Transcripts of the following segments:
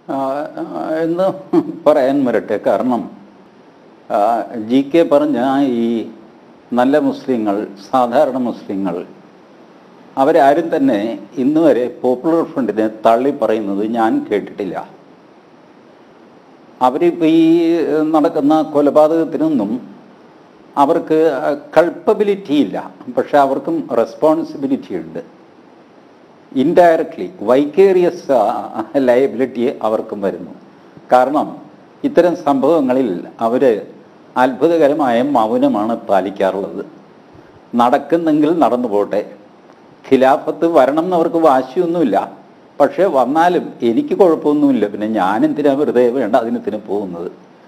ആ, എന്ന് പറയാൻ വരട്ടെ കാരണം ആ, ജി കെ പറഞ്ഞ ഈ നല്ല മുസ്ലിങ്ങൾ സാധാരണ മുസ്ലിങ്ങൾ അവരാരും തന്നെ ഇന്ന് വരെ പോപ്പുലർ ഫ്രണ്ടിനെ തള്ളി പറയുന്നത് ഞാൻ കേട്ടിട്ടില്ല അവരിപ്പോൾ ഈ നടക്കുന്ന കൊലപാതകത്തിനൊന്നും അവർക്ക് കൾപ്പബിലിറ്റി ഇല്ല പക്ഷെ അവർക്കും റെസ്പോൺസിബിലിറ്റി ഉണ്ട് ഇൻഡയറക്ട്ലി വൈക്കേറിയസ് ലയബിലിറ്റി അവർക്കും വരുന്നു കാരണം ഇത്തരം സംഭവങ്ങളിൽ അവർ അത്ഭുതകരമായ മൗനമാണ് പാലിക്കാറുള്ളത് നടക്കുന്നെങ്കിൽ നടന്നു പോട്ടെ ഖിലാഫത്ത് വരണം എന്നവർക്ക് വാശിയൊന്നുമില്ല പക്ഷേ വന്നാലും എനിക്ക് കുഴപ്പമൊന്നുമില്ല പിന്നെ ഞാനെന്തിനാ വെറുതെ വേണ്ട അതിനെത്തിന് പോകുന്നത്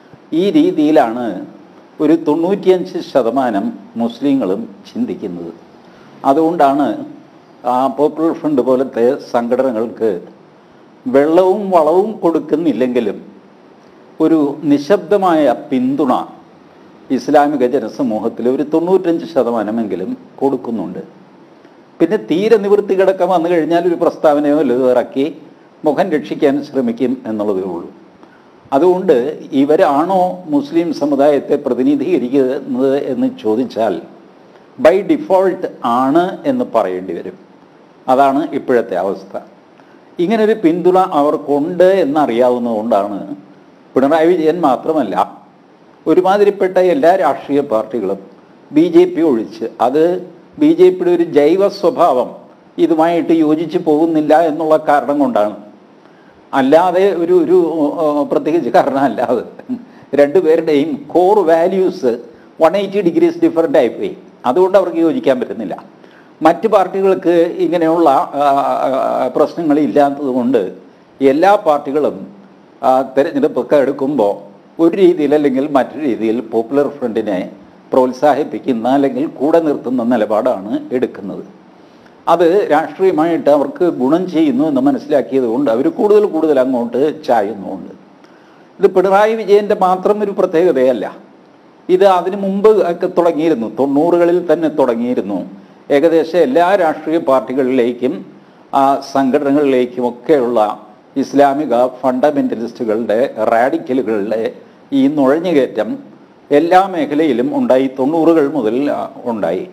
ഈ രീതിയിലാണ് ഒരു തൊണ്ണൂറ്റിയഞ്ച് ശതമാനം മുസ്ലിങ്ങളും ചിന്തിക്കുന്നത് അതുകൊണ്ടാണ് ആ പോപ്പുലർ ഫ്രണ്ട് പോലത്തെ സംഘടനകൾക്ക് വെള്ളവും വളവും കൊടുക്കുന്നില്ലെങ്കിലും ഒരു നിശബ്ദമായ പിന്തുണ ഇസ്ലാമിക ജനസമൂഹത്തിൽ ഒരു തൊണ്ണൂറ്റഞ്ച് ശതമാനമെങ്കിലും കൊടുക്കുന്നുണ്ട് പിന്നെ തീരെ നിവൃത്തി കിടക്കാൻ വന്നു കഴിഞ്ഞാൽ ഒരു പ്രസ്താവനയോ വല്ലതും ഇറക്കി മുഖം രക്ഷിക്കാൻ ശ്രമിക്കും എന്നുള്ളതേ ഉള്ളൂ അതുകൊണ്ട് ഇവരാണോ മുസ്ലിം സമുദായത്തെ പ്രതിനിധീകരിക്കുന്നത് എന്ന് ചോദിച്ചാൽ ബൈ ഡിഫോൾട്ട് ആണ് എന്ന് പറയേണ്ടി വരും അതാണ് ഇപ്പോഴത്തെ അവസ്ഥ ഇങ്ങനൊരു പിന്തുണ അവർക്കുണ്ട് എന്നറിയാവുന്നതുകൊണ്ടാണ് പിണറായി വിജയൻ മാത്രമല്ല ഒരുമാതിരിപ്പെട്ട എല്ലാ രാഷ്ട്രീയ പാർട്ടികളും ബി ജെ പി ഒഴിച്ച് അത് ബി ജെ പിയുടെ ഒരു ജൈവ സ്വഭാവം ഇതുമായിട്ട് യോജിച്ച് പോകുന്നില്ല എന്നുള്ള കാരണം കൊണ്ടാണ് അല്ലാതെ ഒരു ഒരു ഏർ, പ്രത്യേകിച്ച് കാരണമല്ലാതെ രണ്ടുപേരുടെയും core values one eighty degrees different ആയിപ്പോയി അതുകൊണ്ട് അവർക്ക് യോജിക്കാൻ പറ്റുന്നില്ല മറ്റ് പാർട്ടികൾക്ക് ഇങ്ങനെയുള്ള ആ, ആ, പ്രശ്നങ്ങൾ ഇല്ലാത്തത് കൊണ്ട് എല്ലാ പാർട്ടികളും ആ, തെരഞ്ഞെടുപ്പൊക്കെ എടുക്കുമ്പോൾ ഒരു രീതിയിൽ അല്ലെങ്കിൽ മറ്റൊരു രീതിയിൽ പോപ്പുലർ ഫ്രണ്ടിനെ പ്രോത്സാഹിപ്പിക്കുന്ന അല്ലെങ്കിൽ കൂടെ നിർത്തുന്ന നിലപാടാണ് എടുക്കുന്നത് അത് രാഷ്ട്രീയമായിട്ട് അവർക്ക് ഗുണം ചെയ്യുന്നു എന്ന് മനസ്സിലാക്കിയത് കൊണ്ട് അവർ കൂടുതൽ കൂടുതൽ അങ്ങോട്ട് ചായുന്നുമുണ്ട് ഇത് പിണറായി വിജയൻ്റെ മാത്രം ഒരു പ്രത്യേകതയല്ല ഇത് അതിനു മുമ്പ് ഒക്കെ തുടങ്ങിയിരുന്നു തൊണ്ണൂറുകളിൽ തന്നെ തുടങ്ങിയിരുന്നു ഏകദേശം എല്ലാ രാഷ്ട്രീയ പാർട്ടികളിലേക്കും ആ സംഘടനകളിലേക്കും ഒക്കെയുള്ള ഇസ്ലാമിക ഫണ്ടമെൻ്റലിസ്റ്റുകളുടെ റാഡിക്കലുകളുടെ ഈ നുഴഞ്ഞുകയറ്റം എല്ലാ മേഖലയിലും ഉണ്ടായി തൊണ്ണൂറുകൾ മുതൽ ആ, ഉണ്ടായി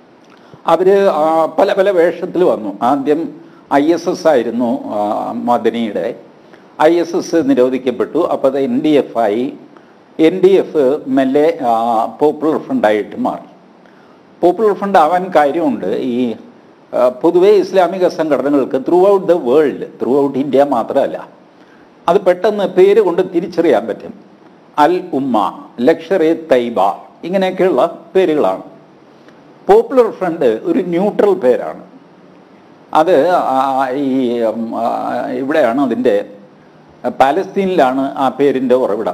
അവർ പല പല വേഷത്തിൽ വന്നു ആദ്യം ഐ എസ് എസ് ആയിരുന്നു ആ, മദനിയുടെ ഐ എസ് എസ് നിരോധിക്കപ്പെട്ടു അപ്പോൾ അത് എൻ ഡി എഫ് ആയി എൻ ഡി എഫ് മെല്ലെ ആ, പോപ്പുലർ ഫ്രണ്ടായിട്ട് മാറി പോപ്പുലർ ഫ്രണ്ട് ആവാൻ കാര്യമുണ്ട് ഈ ആ, പൊതുവേ ഇസ്ലാമിക സംഘടനകൾക്ക് throughout the world throughout India മാത്രമല്ല അത് പെട്ടെന്ന് പേര് കൊണ്ട് തിരിച്ചറിയാൻ പറ്റും അൽ ഉമ്മ ലക്ഷറെ തൈബ ഇങ്ങനെയൊക്കെയുള്ള പേരുകളാണ് പോപ്പുലർ ഫ്രണ്ട് ഒരു ന്യൂട്രൽ പേരാണ് അത് ആ, ഈ ഉം, ആ, ഇവിടെയാണ് അതിൻ്റെ പാലസ്തീനിലാണ് ആ പേരിൻ്റെ ഉറവിടം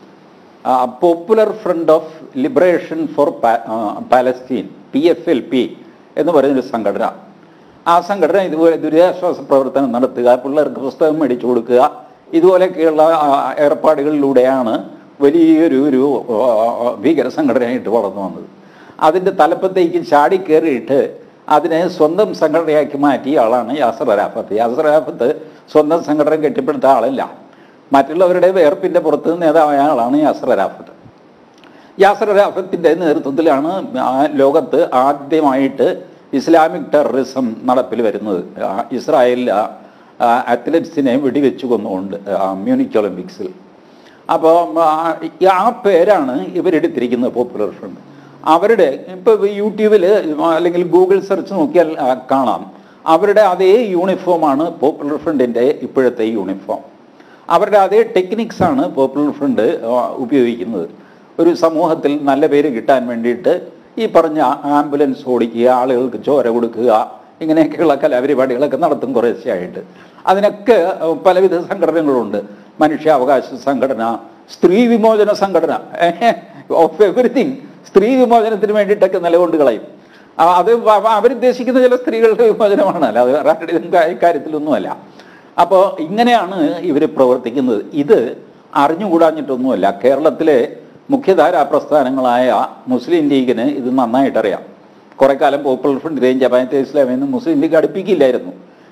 popular front of liberation for Palestine P F L P എന്ന് പറയുന്നൊരു സംഘടന ആ സംഘടന ഇതുപോലെ ദുരിതാശ്വാസ പ്രവർത്തനം നടത്തുക പിള്ളേർക്ക് പുസ്തകം മേടിച്ചു കൊടുക്കുക ഇതുപോലെയൊക്കെയുള്ള ആ, ഏർപ്പാടുകളിലൂടെയാണ് വലിയൊരു ഒരു ആ, ഭീകര സംഘടനയായിട്ട് വളർന്നു വന്നത് അതിൻ്റെ തലപ്പത്തേക്ക് ചാടി കയറിയിട്ട് അതിനെ സ്വന്തം സംഘടനയാക്കി മാറ്റിയ ആളാണ് യാസർ അരാഫത്ത് യാസർ അരാഫത്ത് സ്വന്തം സംഘടന കെട്ടിപ്പടുത്ത ആളല്ല മറ്റുള്ളവരുടെ വേർപ്പിൻ്റെ പുറത്ത് നേതാവായ ആളാണ് യാസർ അരാഫത്ത് യാസർ അരാഫത്തിൻ്റെ നേതൃത്വത്തിലാണ് ആ ലോകത്ത് ആദ്യമായിട്ട് ഇസ്ലാമിക് ടെററിസം നടപ്പിൽ വരുന്നത് ആ, ഇസ്രായേലിൽ ആ, ആ, അത്ലറ്റ്സിനെ വെടിവെച്ചു കൊന്നുകൊണ്ട് ആ, മ്യൂണിക് ഒളിമ്പിക്സിൽ അപ്പോൾ ആ പേരാണ് ഇവരെടുത്തിരിക്കുന്നത് പോപ്പുലർ ഫ്രണ്ട് അവരുടെ ഇപ്പോൾ യൂട്യൂബിൽ അല്ലെങ്കിൽ ഗൂഗിൾ സെർച്ച് നോക്കിയാൽ ആ, കാണാം അവരുടെ അതേ യൂണിഫോമാണ് പോപ്പുലർ ഫ്രണ്ടിൻ്റെ ഇപ്പോഴത്തെ യൂണിഫോം അവരുടെ അതേ ടെക്നിക്സാണ് പോപ്പുലർ ഫ്രണ്ട് ആ, ഉപയോഗിക്കുന്നത് ഒരു സമൂഹത്തിൽ നല്ല പേര് കിട്ടാൻ വേണ്ടിയിട്ട് ഈ പറഞ്ഞ ആംബുലൻസ് ഓടിക്കുക ആളുകൾക്ക് ചോര കൊടുക്കുക ഇങ്ങനെയൊക്കെയുള്ള കലാപരിപാടികളൊക്കെ നടത്തും കുറേശ്ശെയായിട്ട് അതിനൊക്കെ ആ, പലവിധ സംഘടനകളുണ്ട് മനുഷ്യാവകാശ സംഘടന സ്ത്രീ വിമോചന സംഘടന ഓഫ് എവറിത്തിങ് സ്ത്രീ വിമോചനത്തിന് വേണ്ടിയിട്ടൊക്കെ നിലകൊണ്ട് കളയും ആ, അത് അവ- അവരുദ്ദേശിക്കുന്ന ചില സ്ത്രീകളുടെ വിമോചനമാണ് അല്ല അത് വേറെ ആരുടെയും കാ- കാര്യത്തിലൊന്നുമല്ല അപ്പോൾ ഇങ്ങനെയാണ് ഇവർ പ്രവർത്തിക്കുന്നത് ഇത് അറിഞ്ഞുകൂടാഞ്ഞിട്ടൊന്നുമല്ല കേരളത്തിലെ മുഖ്യധാരാ പ്രസ്ഥാനങ്ങളായ മുസ്ലിം ലീഗിന് ഇത് നന്നായിട്ടറിയാം കുറെ കാലം പോപ്പുലർ ഫ്രണ്ടിനെയും ജമാഅത്തെ ഇസ്ലാമിൽ നിന്ന് മുസ്ലിം ലീഗ് അടുപ്പിക്കില്ലായിരുന്നു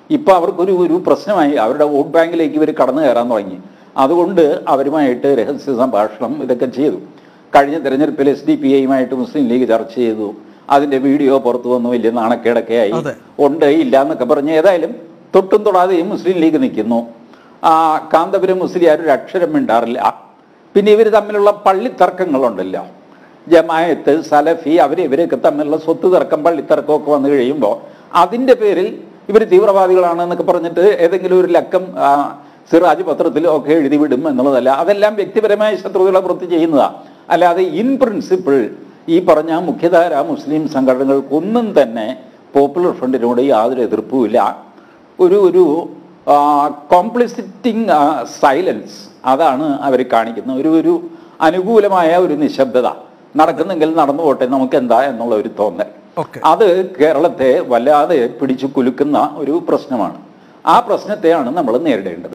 ഇപ്പൊ അവർക്കൊരു ഒരു പ്രശ്നമായി അവരുടെ വോട്ട് ബാങ്കിലേക്ക് ഇവർ കടന്നു കയറാൻ തുടങ്ങി അതുകൊണ്ട് അവരുമായിട്ട് രഹസ്യ സംഭാഷണം ഇതൊക്കെ ചെയ്തു കഴിഞ്ഞ തെരഞ്ഞെടുപ്പിൽ എസ് ഡി പി ഐയുമായിട്ട് മുസ്ലിം ലീഗ് ചർച്ച ചെയ്തു അതിന്റെ വീഡിയോ പുറത്തു വന്നു വലിയ നാണക്കേടൊക്കെ ആയി അതെ. ഉണ്ട് ഇല്ല എന്നൊക്കെ പറഞ്ഞ് ഏതായാലും തൊട്ടും തൊടാതെയും മുസ്ലിം ലീഗ് നിൽക്കുന്നു ആ കാന്തപുരം മുസ്ലിയാർ ഒരു അക്ഷരം മിണ്ടാറില്ല പിന്നെ ഇവർ തമ്മിലുള്ള പള്ളിത്തർക്കങ്ങളുണ്ടല്ലോ ജമായത്ത് സലഫി അവർ ഇവരൊക്കെ തമ്മിലുള്ള സ്വത്ത് തർക്കം പള്ളിത്തർക്കമൊക്കെ വന്നു കഴിയുമ്പോൾ അതിൻ്റെ പേരിൽ ഇവർ തീവ്രവാദികളാണ് എന്നൊക്കെ പറഞ്ഞിട്ട് ഏതെങ്കിലും ഒരു ലക്കം ആ, സിറാജ് പത്രത്തിലോ ഒക്കെ എഴുതി വിടും എന്നുള്ളതല്ല അതെല്ലാം വ്യക്തിപരമായ ശത്രുതകളെ പുറത്ത് ചെയ്യുന്നതാണ് അല്ലാതെ ഇൻ പ്രിൻസിപ്പിൾ ഈ പറഞ്ഞ മുഖ്യധാര മുസ്ലിം സംഘടനകൾക്കൊന്നും തന്നെ പോപ്പുലർ ഫ്രണ്ടിനോട് യാതൊരു എതിർപ്പുമില്ല ഒരു ഒരു കോംപ്ലിസിറ്റിംഗ് സൈലൻസ് അതാണ് അവർ കാണിക്കുന്നത് ഒരു ഒരു അനുകൂലമായ ഒരു നിശബ്ദത നടക്കുന്നെങ്കിൽ നടന്നു പോട്ടെ നമുക്ക് എന്താ എന്നുള്ള ഒരു തോന്നൽ ഓക്കെ അത് കേരളത്തെ വല്ലാതെ പിടിച്ചു കുലുക്കുന്ന ഒരു പ്രശ്നമാണ് ആ പ്രശ്നത്തെയാണ് നമ്മൾ നേരിടേണ്ടത്